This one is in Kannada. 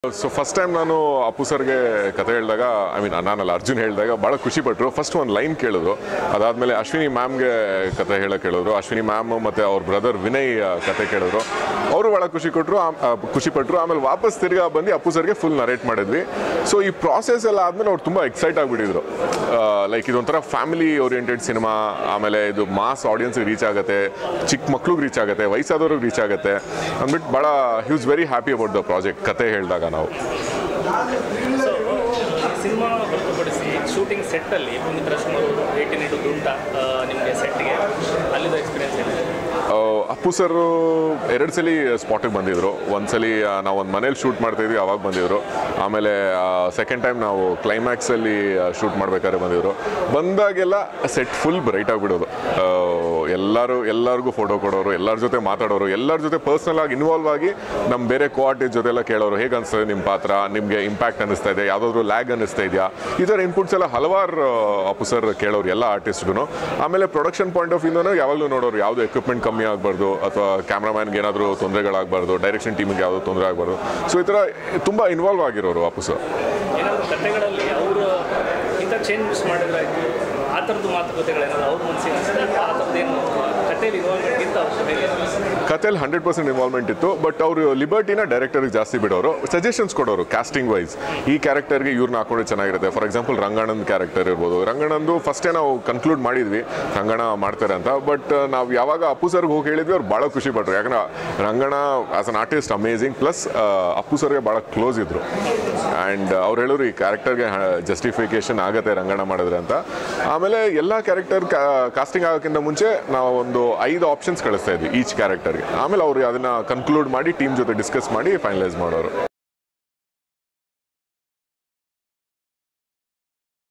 ಸೊ ಫಸ್ಟ್ ಟೈಮ್ ನಾನು ಅಪ್ಪು ಸರ್ಗೆ ಕತೆ ಹೇಳಿದಾಗ ಐ ಮೀನ್ ನಾನಲ್ಲ ಅರ್ಜುನ್ ಹೇಳಿದಾಗ ಭಾಳ ಖುಷಿ ಪಟ್ಟರು ಫಸ್ಟ್ ಒಂದು ಲೈನ್ ಕೇಳಿದ್ರು ಅದಾದಮೇಲೆ ಅಶ್ವಿನಿ ಮ್ಯಾಮ್ಗೆ ಕತೆ ಹೇಳಕ್ಕೆ ಹೇಳಿದ್ರು ಅಶ್ವಿನಿ ಮ್ಯಾಮ್ ಮತ್ತು ಅವ್ರ ಬ್ರದರ್ ವಿನಯ್ ಆ, ಕತೆ ಕೇಳಿದ್ರು ಅವರು ಭಾಳ ಖುಷಿ ಕೊಟ್ಟರು ಖುಷಿ ಪಟ್ಟರು ಆಮೇಲೆ ವಾಪಸ್ ತಿರ್ಗಾ ಬಂದು ಅಪ್ಪು ಸರ್ಗೆ ಫುಲ್ ನರೇಟ್ ಮಾಡಿದ್ವಿ ಸೊ ಈ ಪ್ರಾಸೆಸ್ ಎಲ್ಲ ಆದಮೇಲೆ ಅವ್ರು ತುಂಬ ಎಕ್ಸೈಟ್ ಆಗಿಬಿಟ್ಟಿದ್ರು ಲೈಕ್ ಇದೊಂಥರ ಫ್ಯಾಮಿಲಿ ಓರಿಯೆಂಟೆಡ್ ಸಿನಿಮಾ ಆಮೇಲೆ ಇದು ಮಾಸ್ ಆಡಿಯನ್ಸ್ಗೆ ರೀಚ್ ಆಗುತ್ತೆ ಚಿಕ್ಕ ಮಕ್ಳಿಗೆ ರೀಚ್ ಆಗುತ್ತೆ ವಯಸ್ಸಾದವ್ರಿಗೆ ರೀಚ್ ಆಗುತ್ತೆ ಅಂದ್ಬಿಟ್ಟು ಭಾಳ he's very happy about the project ಕತೆ ಹೇಳಿದಾಗ ನಾವು ಸೊ ಸಿನಿಮಾ ಹೊರತುಪಡಿಸಿ ಶೂಟಿಂಗ್ ಸೆಟ್ಟಲ್ಲಿ ಪುನೀತ್ ರಾಜ್ಕುಮಾರ್ ಅವರು ಭೇಟಿ ನೀಡೋದು ಉಂಟಾ ನಿಮಗೆ ಸೆಟ್ಗೆ ಅಲ್ಲಿದ ಎಕ್ಸ್ಪೀರಿಯನ್ಸ್ ಏನಿದೆ ಆ, ಅಪ್ಪು ಸರ್ ಎರಡು ಸಲ ಸ್ಪಾಟಿಗೆ ಬಂದಿದ್ರು ಒಂದು ಸಲ ನಾವು ಒಂದು ಮನೇಲಿ ಶೂಟ್ ಮಾಡ್ತಾ ಇದ್ವಿ ಅವಾಗ ಬಂದಿದ್ರು ಆಮೇಲೆ ಸೆಕೆಂಡ್ ಟೈಮ್ ನಾವು ಕ್ಲೈಮ್ಯಾಕ್ಸಲ್ಲಿ ಶೂಟ್ ಮಾಡ್ಬೇಕಾದ್ರೆ ಬಂದಿದ್ರು ಬಂದಾಗೆಲ್ಲ ಸೆಟ್ ಫುಲ್ ಬ್ರೈಟ್ ಆಗಿಬಿಡೋದು ಎಲ್ಲರೂ ಎಲ್ಲರಿಗೂ ಫೋಟೋ ಕೊಡೋರು ಎಲ್ಲರ ಜೊತೆ ಮಾತಾಡೋರು ಎಲ್ಲರ ಜೊತೆ ಪರ್ಸ್ನಲ್ ಆಗಿ ಇನ್ವಾಲ್ವ್ ಆಗಿ ನಮ್ಮ ಬೇರೆ ಕೋಆರ್ಟಿಸ್ಟ್ ಜೊತೆ ಎಲ್ಲ ಕೇಳೋರು ಹೇಗೆ ಅನಿಸ್ತದೆ ನಿಮ್ಮ ಪಾತ್ರ ನಿಮಗೆ ಇಂಪ್ಯಾಕ್ಟ್ ಅನ್ನಿಸ್ತಾ ಇದೆ ಯಾವುದಾದ್ರೂ ಲ್ಯಾಗ್ ಅನ್ನಿಸ್ತಾ ಇದೆಯಾ ಈ ಥರ ಇನ್ಪುಟ್ಸ್ ಎಲ್ಲ ಹಲವಾರು ಅಪ್ಪು ಸರ್ ಕೇಳೋರು ಎಲ್ಲ ಆರ್ಟಿಸ್ಟ್ಗೂ ಆಮೇಲೆ ಪ್ರೊಡಕ್ಷನ್ ಪಾಯಿಂಟ್ ಆಫ್ ವ್ಯೂನು ಯಾವಾಗಲೂ ನೋಡೋರು ಯಾವುದು ಎಕ್ವಿಪ್ಮೆಂಟ್ ಕಮ್ಮಿ ಆಗಬಾರ್ದು ಅಥವಾ ಕ್ಯಾಮ್ರಾಮ್ಯಾನ್ಗೆ ಏನಾದರೂ ತೊಂದರೆಗಳಾಗಬಾರ್ದು ಡೈರೆಕ್ಷನ್ ಟೀಮಿಗೆ ಯಾವುದೋ ತೊಂದರೆ ಆಗಬಾರ್ದು ಸೊ ಈ ಥರ ತುಂಬ ಇನ್ವಾಲ್ವ್ ಆಗಿರೋರು ಅಪ್ಪು ಸರ್ ಏನಾದರೂ ಕಥೆಗಳಲ್ಲಿ ಅವರು ಇಂಥ ಚೇಂಜಸ್ ಮಾಡಿದ್ರಾಯ್ತು ಆ ಥರದ್ದು ಮಾತುಕತೆಗಳೇನಾದ್ರು ಅವ್ರ ಮನಸ್ಸಿಗೆ ಅನಿಸಿದೆ ಆ ಥರದ್ದೇನು ಕಥೆಯಲ್ಲಿ ಇನ್ವಾಲ್ವ್ಮೆಂಟ್ ಇತ್ತು ಅವ್ರ ಹೇಗೆ ಕಥೆಯಲ್ಲಿ ಹಂಡ್ರೆಡ್ ಪರ್ಸೆಂಟ್ ಇನ್ವಾಲ್ವ್ಮೆಂಟ್ ಇತ್ತು ಬಟ್ ಅವರು ಲಿಬರ್ಟಿನ ಡೈರೆಕ್ಟರ್ಗೆ ಜಾಸ್ತಿ ಬಿಡೋರು ಸಜೆಷನ್ಸ್ ಕೊಡೋರು ಕಾಸ್ಟಿಂಗ್ ವೈಸ್ ಈ ಕ್ಯಾರೆಕ್ಟರ್ಗೆ ಇವ್ರನ್ನ ಹಾಕೊಂಡ್ರೆ ಚೆನ್ನಾಗಿರುತ್ತೆ ಫಾರ್ ಎಕ್ಸಾಂಪಲ್ ರಂಗಣ್ಣನ ಕ್ಯಾರೆಕ್ಟರ್ ಇರ್ಬೋದು ರಂಗಣ್ಣಂದು ಫಸ್ಟೇ ನಾವು ಕನ್ಕ್ಲೂಡ್ ಮಾಡಿದ್ವಿ ರಂಗಣ ಮಾಡ್ತಾರೆ ಅಂತ ಬಟ್ ನಾವು ಯಾವಾಗ ಅಪ್ಪು ಸರ್ಗೆ ಹೋಗಿ ಹೇಳಿದ್ವಿ ಅವ್ರು ಭಾಳ ಖುಷಿ ಪಟ್ರು ಯಾಕಂದ್ರೆ Rangana as an artist amazing plus Appu ಸರ್ಗೆ ಭಾಳ ಕ್ಲೋಸ್ ಇದ್ರು ಆ್ಯಂಡ್ ಅವ್ರು ಹೇಳೋರು ಈ ಕ್ಯಾರೆಕ್ಟರ್ಗೆ ಜಸ್ಟಿಫಿಕೇಶನ್ ಆಗುತ್ತೆ ರಂಗಣ ಮಾಡಿದ್ರೆ ಅಂತ ಆಮೇಲೆ ಎಲ್ಲ ಕ್ಯಾರೆಕ್ಟರ್ ಕಾಸ್ಟಿಂಗ್ ಆಗೋಕ್ಕಿಂತ ಮುಂಚೆ ನಾವು ಒಂದು ಐದು ಆಪ್ಷನ್ಸ್ ಕಳಿಸ್ತಾ ಇದ್ವಿ ಈಚ್ ಕ್ಯಾರೆಕ್ಟರ್ಗೆ ಆಮೇಲೆ ಅವರು ಅದನ್ನ ಕನ್ಕ್ಲೂಡ್ ಮಾಡಿ ಟೀಮ್ ಜೊತೆ ಡಿಸ್ಕಸ್ ಮಾಡಿ ಫೈನಲೈಸ್ ಮಾಡೋರು